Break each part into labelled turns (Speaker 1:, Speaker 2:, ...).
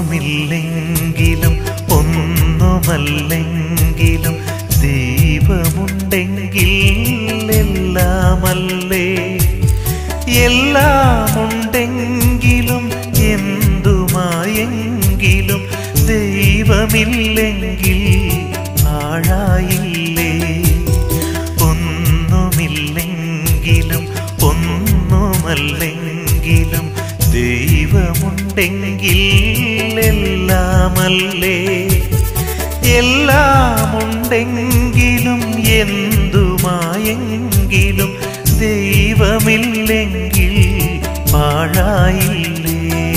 Speaker 1: ഒന്നുമില്ലെങ്കിലും ഒന്നുമല്ലെങ്കിലും ദൈവമുണ്ടെങ്കിൽ എല്ലാമല്ലേ എല്ലാമുണ്ടെങ്കിലും എന്തുമായെങ്കിലും ദൈവമില്ലെങ്കിൽ ആഴായില്ലേ ഒന്നുമില്ലെങ്കിലും ഒന്നുമല്ലെങ്കിലും ദൈവമുണ്ടെങ്കിൽ എല്ലാമല്ലേ എല്ലാമുണ്ടെങ്കിലും എന്തുമായെങ്കിലും ദൈവമില്ലെങ്കിൽ പാഴായില്ലേ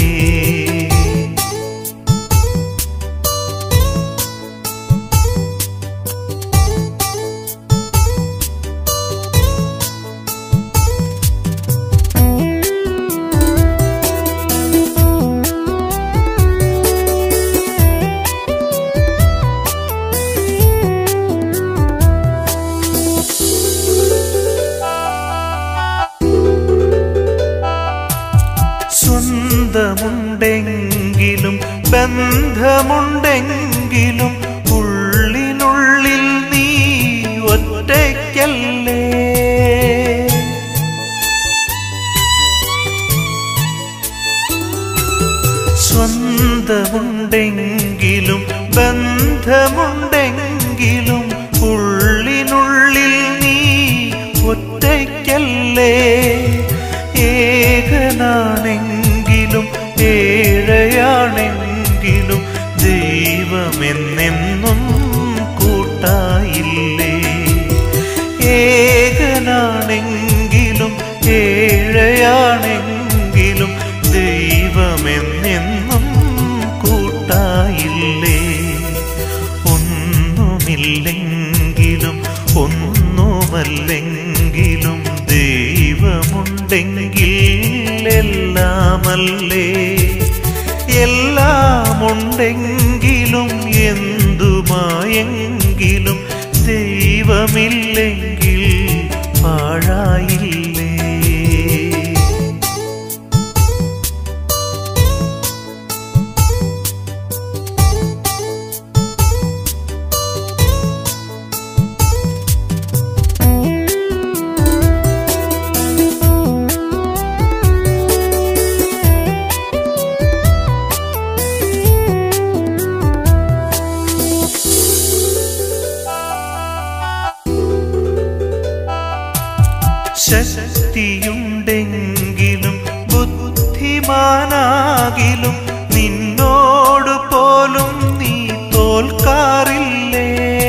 Speaker 1: സ്വന്തമുണ്ടെങ്കിലും ബന്ധമുണ്ടെങ്കിലും ഉള്ളിനുള്ളിൽ നീ ഒറ്റയ്ക്കല്ലേ സ്വന്തമുണ്ടെങ്കിലും ബന്ധമുണ്ടെങ്കിലും ഉള്ളിനുള്ളിൽ നീ ഒറ്റയ്ക്കല്ലേ ഏകനാണെങ്കിലും ഏഴയാണെങ്കിലും ദൈവമെന്നെന്നും കൂട്ടായില്ലേ ഏകനാണെങ്കിലും ഏഴയാണെങ്കിലും ദൈവമെന്നെന്നും കൂട്ടായില്ലേ ഒന്നുമില്ലെങ്കിലും ഒന്നുമല്ലെങ്കിലും ദൈവമുണ്ടെങ്കിൽ എല്ലാമല്ലേ എല്ലാമുണ്ടെങ്കിലും എന്തുമായെങ്കിലും ദൈവമില്ലെങ്കിൽ പാഴായില്ലേ ശക്തിയുണ്ടെങ്കിലും ബുദ്ധിമാനാകിലും നിന്നോട് പോലും നീ തോൽക്കാറില്ലേ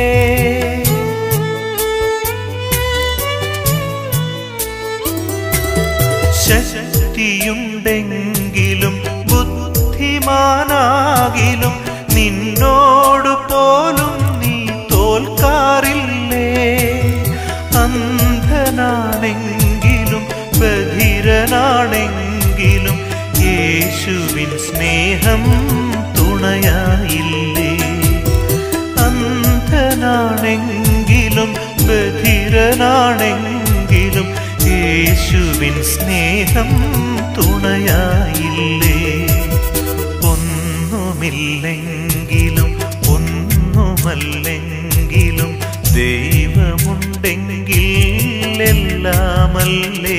Speaker 1: ശക്തിയുണ്ടെങ്കിലും ബുദ്ധിമാനാകിലും നിന്നോട് പോലും നീ തോൽക്കാറില്ലേ അന്ധനാണെങ്കിലും ബധിരനാണെങ്കിലും യേശുവിൻ സ്നേഹം തുണയായില്ലേ അന്ധനാണെങ്കിലും ബധിരനാണെങ്കിലും യേശുവിൻ സ്നേഹം തുണയായില്ലേ ഒന്നുമില്ലെങ്കിലും ഒന്നുമല്ലെങ്കിലും ദൈവമുണ്ടെങ്കിൽ എല്ലാമല്ലേ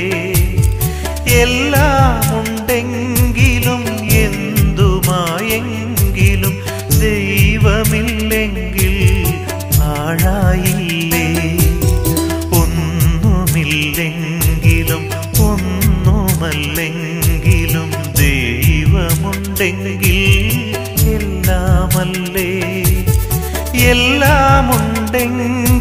Speaker 1: എല്ലാമുണ്ടെങ്കിലും എന്തുമായെങ്കിലും ദൈവമില്ലെങ്കിൽ ആഴായില്ലേ ഒന്നുമില്ലെങ്കിലും ഒന്നുമല്ലെങ്കിലും ദൈവമുണ്ടെങ്കിൽ എല്ലാമല്ലേ എല്ലാമുണ്ടെങ്കിൽ